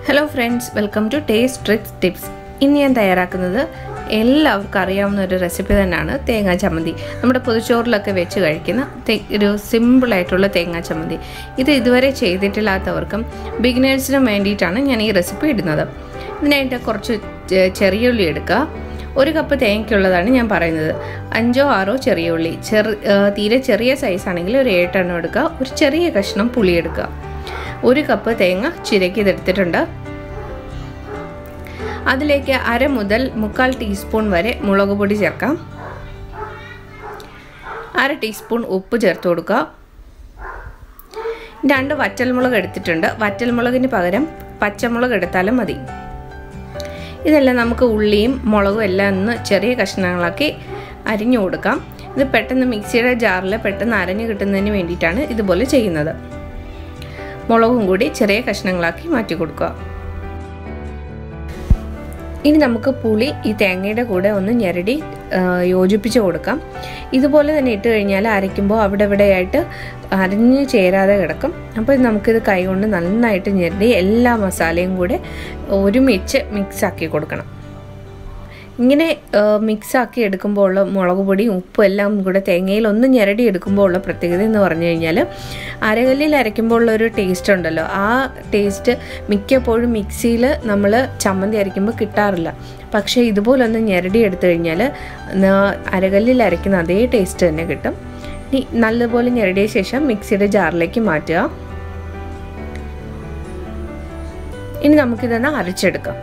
hello friends welcome to taste tricks tips ഇന്ന് ഞാൻ തയ്യാറാക്കുന്നത് എല്ലാവർക്കും അറിയാവുന്ന ഒരു റെസിപ്പി തന്നെയാണ് തേങ്ങാ ചമ്മന്തി നമ്മുടെ പൊതുച്ചോറിലൊക്കെ വെച്ച് കഴിക്കുന്ന തെ- ഒരു സിമ്പിളായിട്ടുള്ള തേങ്ങാ ചമ്മന്തി ഇത് ഇതുവരെ ചെയ്തിട്ടില്ലാത്തവർക്കും ബിഗിനേഴ്സിനും വേണ്ടിയിട്ടാണ് ഞാൻ ഈ റെസിപ്പി ഇടുന്നത് ഇതിനായിട്ട് കുറച്ച് ചെ- ചെറിയ ഉള്ളി എടുക്കുക ഒരു കപ്പ് തേങ്ങയ്ക്കുള്ളതാണ് ഞാൻ പറയുന്നത് അഞ്ചോ ആറോ ചെറിയ ഉള്ളി ചെറു ഏഹ് തീരെ ചെറിയ സൈസാണെങ്കിൽ ഒരു ഏട്ടെണ്ണം എടുക്കുക ഒരു ചെറിയ കഷ്ണം പുളി എടുക്കുക ഒരു കപ്പ് തേങ്ങ ചിരക്കിയതെടുത്തിട്ടുണ്ട് അതിലേക്ക് അര മുതൽ മുക്കാൽ ടീസ്പൂൺ വരെ മുളക് പൊടി ചേർക്കാം അര ടീസ്പൂൺ ഉപ്പ് ചേർത്ത് കൊടുക്കുക രണ്ട് വറ്റൽമുളക് എടുത്തിട്ടുണ്ട് വറ്റൽമുളകിന് പകരം പച്ചമുളക് എടുത്താലും മതി ഇതെല്ലാം നമുക്ക് ഉള്ളിയും മുളകും എല്ലാം ഒന്ന് ചെറിയ കഷ്ണങ്ങളാക്കി അരിഞ്ഞു കൊടുക്കാം ഇത് പെട്ടെന്ന് മിക്സിയുടെ ജാറിൽ പെട്ടെന്ന് അരഞ്ഞു കിട്ടുന്നതിന് വേണ്ടിയിട്ടാണ് ഇതുപോലെ ചെയ്യുന്നത് മുളകും കൂടി ചെറിയ കഷ്ണങ്ങളാക്കി മാറ്റി കൊടുക്കുക ഇനി നമുക്ക് പുളി ഈ തേങ്ങയുടെ കൂടെ ഒന്ന് ഞെരടി ആ, യോജിപ്പിച്ച് കൊടുക്കാം ഇതുപോലെ തന്നെ ഇട്ട് കഴിഞ്ഞാൽ അരയ്ക്കുമ്പോൾ അവിടെ ഇവിടെയായിട്ട് അരഞ്ഞ് ചേരാതെ കിടക്കും അപ്പോൾ നമുക്കിത് കൈകൊണ്ട് നന്നായിട്ട് ഞെരടി എല്ലാ മസാലയും കൂടെ ഒരുമിച്ച് മിക്സാക്കി കൊടുക്കണം ഇങ്ങനെ മിക്സാക്കി എടുക്കുമ്പോൾ ഉള്ള മുളക് പൊടിയും ഉപ്പും എല്ലാം കൂടെ തേങ്ങയിൽ ഒന്ന് ഞെരടി എടുക്കുമ്പോൾ ഉള്ള പ്രത്യേകത എന്ന് പറഞ്ഞു കഴിഞ്ഞാൽ അരകല്ലിൽ അരയ്ക്കുമ്പോൾ ഉള്ള ഒരു ടേസ്റ്റ് ഉണ്ടല്ലോ ആ ടേസ്റ്റ് മിക്കപ്പോഴും മിക്സിയിൽ നമ്മൾ ചമ്മന്തി അരയ്ക്കുമ്പോൾ കിട്ടാറില്ല പക്ഷേ ഇതുപോലൊന്ന് ഞെരടി എടുത്തു കഴിഞ്ഞാൽ അരകല്ലിൽ അരയ്ക്കുന്ന അതേ ടേസ്റ്റ് തന്നെ കിട്ടും ഇനി നല്ലപോലെ ഞെരടിയ ശേഷം മിക്സിയുടെ ജാറിലേക്ക് മാറ്റുക ഇനി നമുക്കിതൊന്ന് അരച്ചെടുക്കാം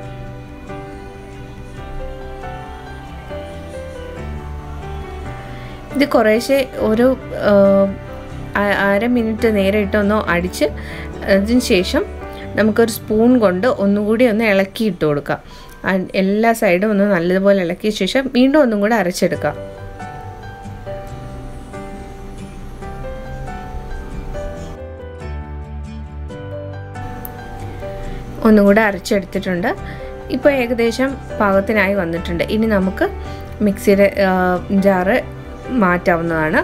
ഇത് കുറേശ്ശെ ഒരു ആ, അര മിനിറ്റ് നേരെ ഇട്ടൊന്ന് അടിച്ച് അതിന് ശേഷം നമുക്കൊരു സ്പൂൺ കൊണ്ട് ഒന്നുകൂടി ഒന്ന് ഇളക്കി ഇട്ട് കൊടുക്കാം ആ, എല്ലാ സൈഡും ഒന്ന് നല്ലതുപോലെ ഇളക്കിയ ശേഷം വീണ്ടും ഒന്നും കൂടെ അരച്ചെടുക്കാം ഒന്നുകൂടെ അരച്ചെടുത്തിട്ടുണ്ട് ഇപ്പോൾ ഏകദേശം പാകത്തിനായി വന്നിട്ടുണ്ട് ഇനി നമുക്ക് മിക്സിയുടെ ജാറ് മാറ്റാവുന്നതാണ്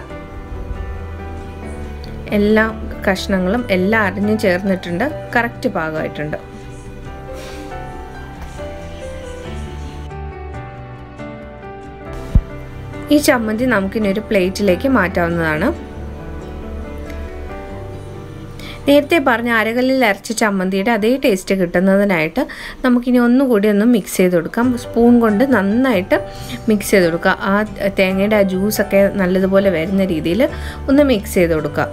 എല്ലാ കഷ്ണങ്ങളും എല്ലാം അരിഞ്ഞ് ചേർന്നിട്ടുണ്ട് കറക്റ്റ് പാകമായിട്ടുണ്ട് ഈ ചമ്മന്തി നമുക്കിനി ഒരു പ്ലേറ്റിലേക്ക് മാറ്റാവുന്നതാണ് നേരത്തെ പറഞ്ഞ അരകല്ലിൽ അരച്ച ചമ്മന്തിയുടെ അതേ ടേസ്റ്റ് കിട്ടുന്നതിനായിട്ട് നമുക്കിനി ഒന്നുകൂടി ഒന്ന് മിക്സ് ചെയ്ത് കൊടുക്കാം സ്പൂൺ കൊണ്ട് നന്നായിട്ട് മിക്സ് ചെയ്ത് കൊടുക്കുക ആ തേങ്ങയുടെ ആ ജ്യൂസൊക്കെ നല്ലതുപോലെ വരുന്ന രീതിയിൽ ഒന്ന് മിക്സ് ചെയ്ത് കൊടുക്കുക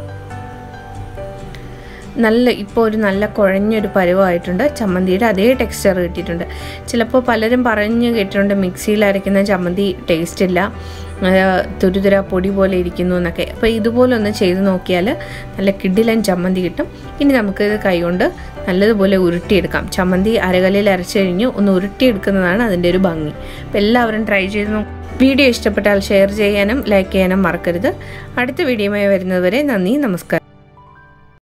നല്ല ഇപ്പോൾ ഒരു നല്ല കുഴഞ്ഞൊരു പരുവമായിട്ടുണ്ട് ചമ്മന്തിയുടെ അതേ ടെക്സ്ചർ കിട്ടിയിട്ടുണ്ട് ചിലപ്പോൾ പലരും പറഞ്ഞു കേട്ടിട്ടുണ്ട് മിക്സിയിൽ അരയ്ക്കുന്ന ചമ്മന്തി ടേസ്റ്റ് ഇല്ല തുരുതുര പൊടി പോലെ ഇരിക്കുന്നു എന്നൊക്കെ അപ്പോൾ ഇതുപോലെ ഒന്ന് ചെയ്ത് നോക്കിയാൽ നല്ല കിഡിലൻ ചമ്മന്തി കിട്ടും ഇനി നമുക്കിത് കൈകൊണ്ട് നല്ലതുപോലെ ഉരുട്ടിയെടുക്കാം ചമ്മന്തി അരകല്ലിൽ അരച്ച് കഴിഞ്ഞ് ഒന്ന് ഉരുട്ടിയെടുക്കുന്നതാണ് അതിൻ്റെ ഒരു ഭംഗി അപ്പോൾ എല്ലാവരും ട്രൈ ചെയ്ത് നോക്കും വീഡിയോ ഇഷ്ടപ്പെട്ടാൽ ഷെയർ ചെയ്യാനും ലൈക്ക് ചെയ്യാനും മറക്കരുത് അടുത്ത വീഡിയോയുമായി വരുന്നതുവരെ നന്ദി നമസ്കാരം